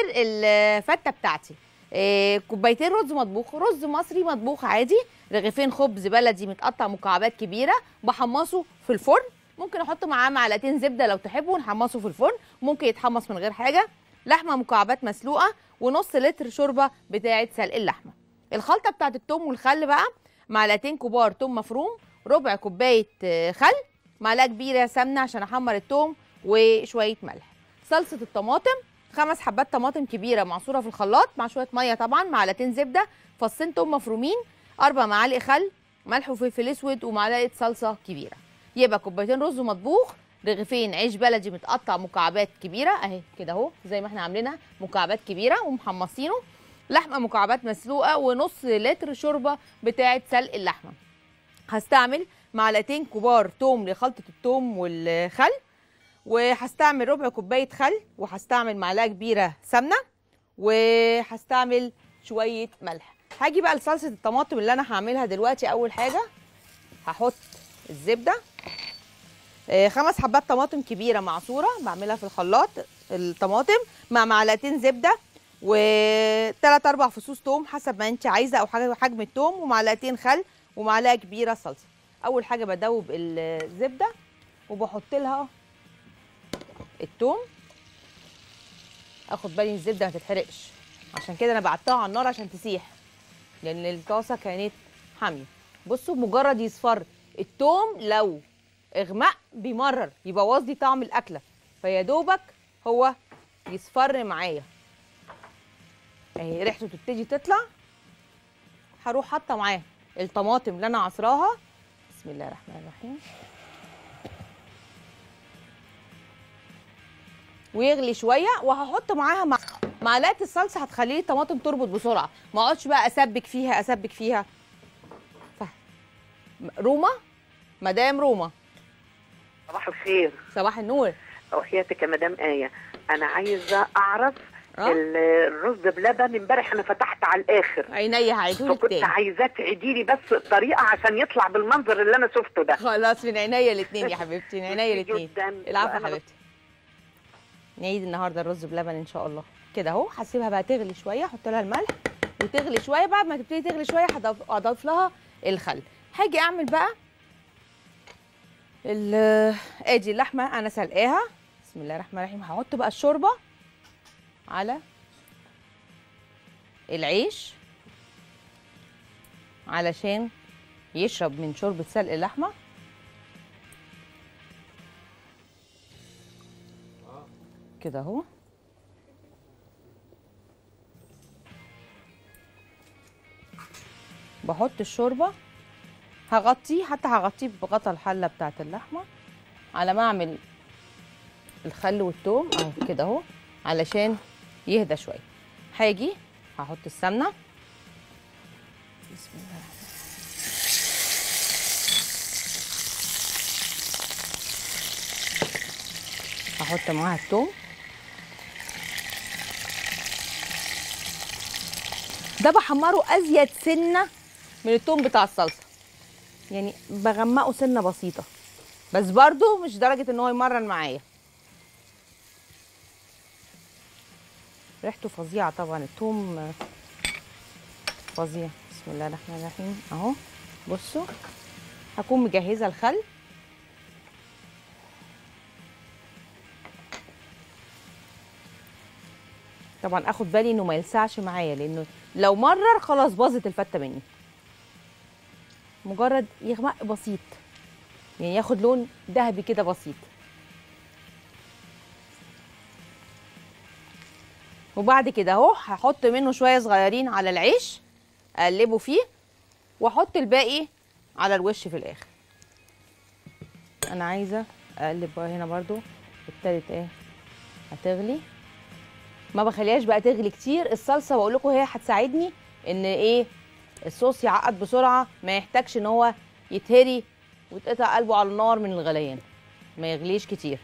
الفته بتاعتي إيه، كوبايتين رز مطبوخ رز مصري مطبوخ عادي رغيفين خبز بلدي متقطع مكعبات كبيره بحمصه في الفرن ممكن احط معاه معلقتين زبده لو تحبوا نحمصه في الفرن ممكن يتحمص من غير حاجه لحمه مكعبات مسلوقه ونص لتر شوربه بتاعه سلق اللحمه الخلطه بتاعه التوم والخل بقى معلقتين كبار توم مفروم ربع كوبايه آه، خل معلقه كبيره سمنه عشان احمر التوم وشويه ملح صلصه الطماطم خمس حبات طماطم كبيره معصوره في الخلاط مع شويه ميه طبعا معلقتين زبده فصين توم مفرومين اربع معالق خل ملح وفلفل اسود ومعلقه صلصه كبيره يبقى كوبايتين رز مطبوخ رغيفين عيش بلدي متقطع مكعبات كبيره اهي كده اهو زي ما احنا عاملينها مكعبات كبيره ومحمصينه لحمه مكعبات مسلوقه ونص لتر شوربه بتاعه سلق اللحمه هستعمل معلقتين كبار توم لخلطه التوم والخل وهستعمل ربع كوبايه خل وهستعمل معلقه كبيره سمنه وهستعمل شويه ملح هاجي بقى لصلصه الطماطم اللي انا هعملها دلوقتي اول حاجه هحط الزبده آه، خمس حبات طماطم كبيره معصوره بعملها في الخلاط الطماطم مع معلقتين زبده وثلاث اربع فصوص توم حسب ما انت عايزه او حاجه حجم التوم ومعلقتين خل ومعلقه كبيره صلصه اول حاجه بدوب الزبده وبحط لها التوم اخد بالي من الزبده ما تتحرقش عشان كده انا بعتها على النار عشان تسيح لان الطاسه كانت حاميه بصوا مجرد يصفر التوم لو اغماء بيمرر يبوظ لي طعم الاكله فيا دوبك هو يصفر معايا اهي ريحته تبتدي تطلع هروح حاطه معاه الطماطم اللي انا عصراها بسم الله الرحمن الرحيم ويغلي شويه وهحط معاها مع... معلقه الصلصه هتخليه الطماطم تربط بسرعه ما اقعدش بقى اسبك فيها اسبك فيها ف... روما مدام روما صباح الخير صباح النور وحياتك يا مدام آية أنا عايزة أعرف اه ال- الرز بلبن امبارح أنا فتحت على الآخر عينيا هعيدهولك فكنت تاني عايزاه تعيدي لي بس الطريقة عشان يطلع بالمنظر اللي أنا شفته ده خلاص من عينيا الاثنين يا حبيبتي من عينيا الاثنين جدا العفو يا وأنا حبيبتي نعيد النهارده الرز بلبن ان شاء الله كده اهو هسيبها بقى تغلي شويه احط لها الملح وتغلي شويه بعد ما تبتدي تغلي شويه هضيف اضيف لها الخل هاجي اعمل بقى ال- ادي اللحمه انا سلقاها بسم الله الرحمن الرحيم هحط بقى الشوربه على العيش علشان يشرب من شوربه سلق اللحمه كده اهو بحط الشوربه هغطيه حتى هغطيه بغطا الحله بتاعت اللحمه على ما اعمل الخل والثوم اهو كده اهو علشان يهدى شويه هاجي هحط السمنه بسم الله هحط معاها الثوم ده بحمره ازيد سنه من الثوم بتاع الصلصه يعني بغمقه سنه بسيطه بس برضو مش درجه ان هو يمرن معايا ريحته فظيعه طبعا الثوم فظيع بسم الله الرحمن الرحيم اهو بصوا هكون مجهزه الخل طبعا اخد بالي انه ما يلسعش معايا لانه لو مرر خلاص باظت الفته مني مجرد يغمق بسيط يعني ياخد لون ذهبي كده بسيط وبعد كده اهو هحط منه شويه صغيرين على العيش اقلبه فيه واحط الباقي على الوش في الاخر انا عايزه اقلب بقى هنا برضو ابتدت ايه هتغلي ما بخليهاش بقى تغلي كتير الصلصه بقول لكم هي هتساعدني ان ايه الصوص يعقد بسرعه ما يحتاجش ان هو يتهري ويتقطع قلبه على النار من الغليان ما يغليش كتير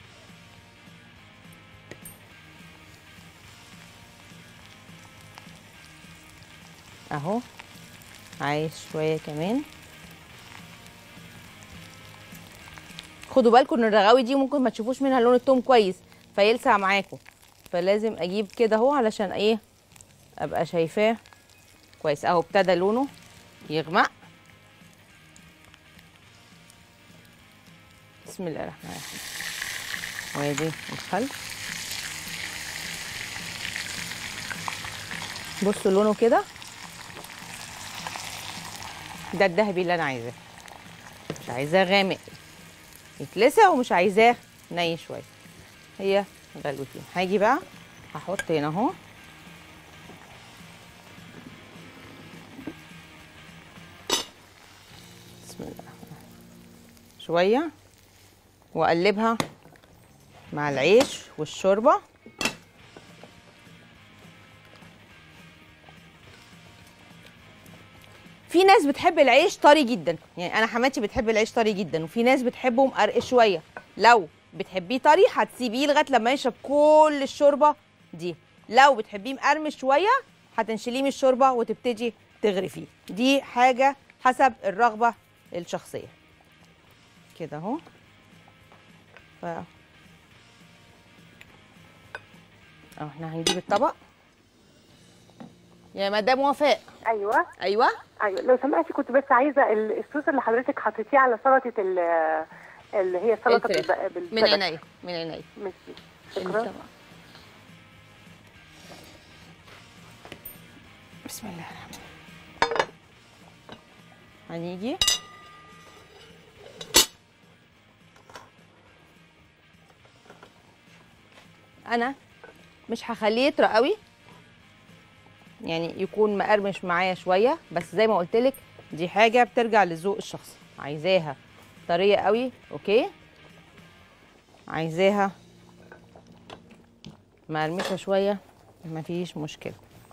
اهو عايز شويه كمان خدوا بالكم ان الرغاوي دي ممكن ما تشوفوش منها لون التوم كويس فيلسع معاكم فلازم اجيب كده اهو علشان ايه ابقى شايفاه كويس اهو ابتدى لونه يغمق بسم الله الرحمن الرحيم وادي الخل بصوا لونه كده ده الذهبي اللي انا عايزاه مش عايزاه غامق يتلسع ومش عايزاه ني شويه هي غلوتين هاجي بقى هحط هنا اهو بسم الله الرحمن الرحيم. شويه واقلبها مع العيش والشوربه في ناس بتحب العيش طري جدا يعني انا حماتي بتحب العيش طري جدا وفي ناس بتحبه مقرقش شويه لو بتحبيه طري هتسيبيه لغايه لما يشرب كل الشوربه دي لو بتحبيه مقرمش شويه هتنشليه من الشوربه وتبتدي تغرفيه دي حاجه حسب الرغبه الشخصيه كده اهو ف اهو احنا هنجيب الطبق يا مدام وفاء ايوه ايوه ايوه لو سمحتي كنت بس عايزه ال- الصوص اللي حضرتك حطيتيه على سلطه ال- اللي هي سلطه الفراخ. بالب- بالسلطه من عينيا من عينيا ميرسي شكرا الطبق. بسم الله الرحمن الرحيم هنيجي انا مش هخليه يطرى قوي يعني يكون مقرمش معايا شويه بس زي ما قلت لك دي حاجه بترجع للذوق الشخصي عايزاها طريه قوي اوكي عايزاها مقرمشه شويه مفيش مشكله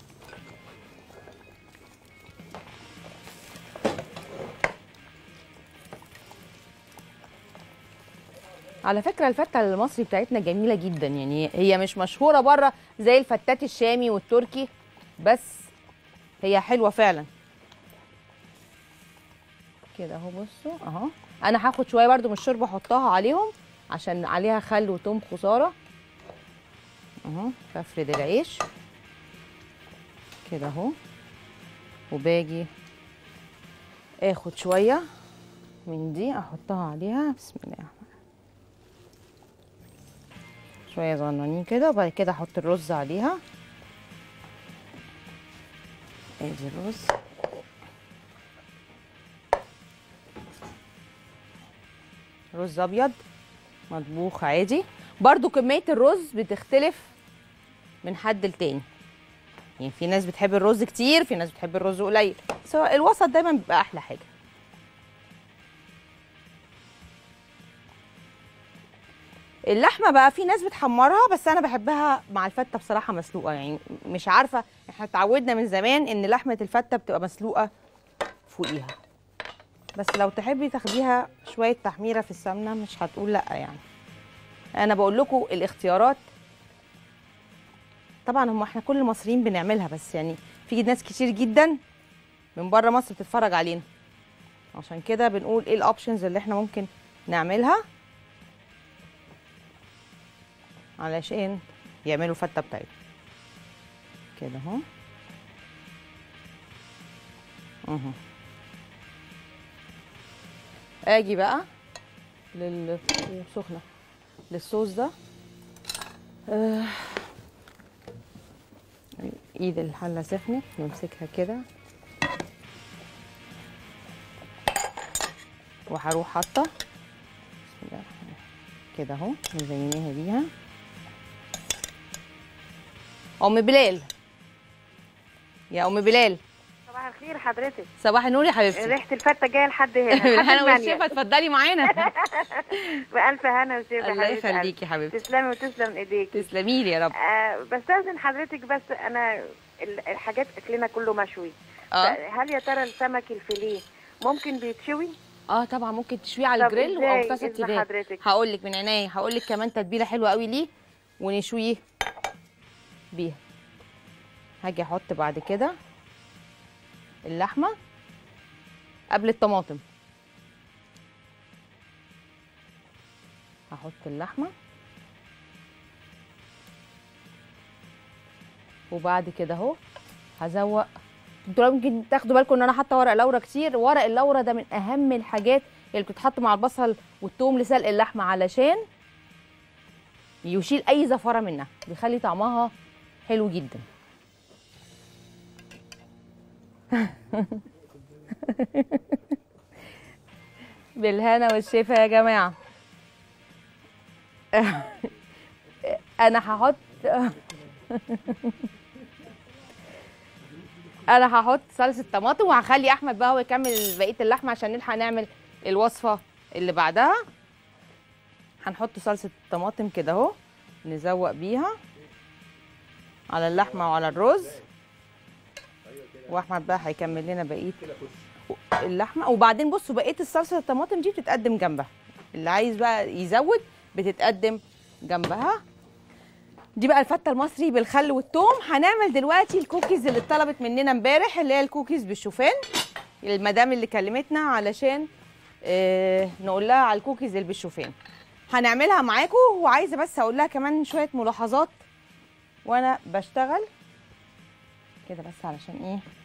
على فكره الفته المصري بتاعتنا جميله جدا يعني هي مش مشهوره بره زي الفتات الشامي والتركي بس هي حلوه فعلا كده اهو بصوا اهو انا هاخد شويه برده من الشوربه احطها عليهم عشان عليها خل وتوم خساره اهو بفرد العيش كده اهو وباجي اخد شويه من دي احطها عليها بسم الله الرحمن الرحيم. شويه صغننين كده وبعد كده احط الرز عليها ادي الرز رز ابيض مطبوخ عادي برضو كميه الرز بتختلف من حد لتاني يعني في ناس بتحب الرز كتير في ناس بتحب الرز قليل سواء الوسط دايما بيبقى احلى حاجه اللحمه بقى في ناس بتحمرها بس انا بحبها مع الفته بصراحه مسلوقه يعني مش عارفه احنا اتعودنا من زمان ان لحمه الفته بتبقى مسلوقه فوقيها بس لو تحبي تاخديها شويه تحميره في السمنه مش هتقول لا يعني انا بقول لكم الاختيارات طبعا هم احنا كل المصريين بنعملها بس يعني في ناس كتير جدا من بره مصر بتتفرج علينا عشان كده بنقول ايه الاوبشنز اللي احنا ممكن نعملها علشان يعملوا الفته بتاعتهم كده اهو اهو اجي بقى لل سخنه للصوص ده آه. ايد الحله سخنت نمسكها كده وهروح حاطه بسم الله الرحمن الرحيم. كده اهو مزيناها بيها ام بلال يا ام بلال صباح الخير حضرتك صباح النور يا حبيبتي ريحه الفته جايه لحد هنا لحد انا المانيا. والشيفه اتفضلي معانا بألف هنا وشفا الله حبيبة قلبي. يخليكي يا حبيبتي تسلمي وتسلم ايديك تسلمي لي يا رب آه بستاذن حضرتك بس انا ال- الحاجات اكلنا كله مشوي اه هل يا ترى السمك الفيليه ممكن بيتشوي اه طبعا ممكن تشويه على طب الجريل إزاي؟ او طاسه إذن تيفال حضرتك؟ هقول لك من عينيا هقول لك كمان تتبيله حلوه قوي ليه ونشويه بيها هاجي احط بعد كده اللحمه قبل الطماطم هحط اللحمه وبعد كده اهو هزوق انتوا ممكن تاخدوا بالكم ان انا حاطه ورق لورا كتير ورق اللورا ده من اهم الحاجات اللي بتتحط مع البصل والثوم لسلق اللحمه علشان يشيل اي زفره منها بيخلي طعمها حلو جدا بالهنا والشفا يا جماعه انا هحط انا هحط صلصه طماطم وهخلي احمد بقى هو يكمل بقيه اللحمه عشان نلحق نعمل الوصفه اللي بعدها هنحط صلصه طماطم كده اهو نزوق بيها على اللحمه وعلى الرز واحمد بقى هيكمل لنا بقيه اللحمه وبعدين بصوا بقيه الصلصه الطماطم دي بتتقدم جنبها اللي عايز بقى يزود بتتقدم جنبها دي بقى الفته المصري بالخل والثوم هنعمل دلوقتي الكوكيز اللي اتطلبت مننا امبارح اللي هي الكوكيز بالشوفان المدام اللي كلمتنا علشان اه نقول لها على الكوكيز اللي بالشوفان هنعملها معاكم وعايزه بس اقول لها كمان شويه ملاحظات وانا بشتغل كده بس علشان ايه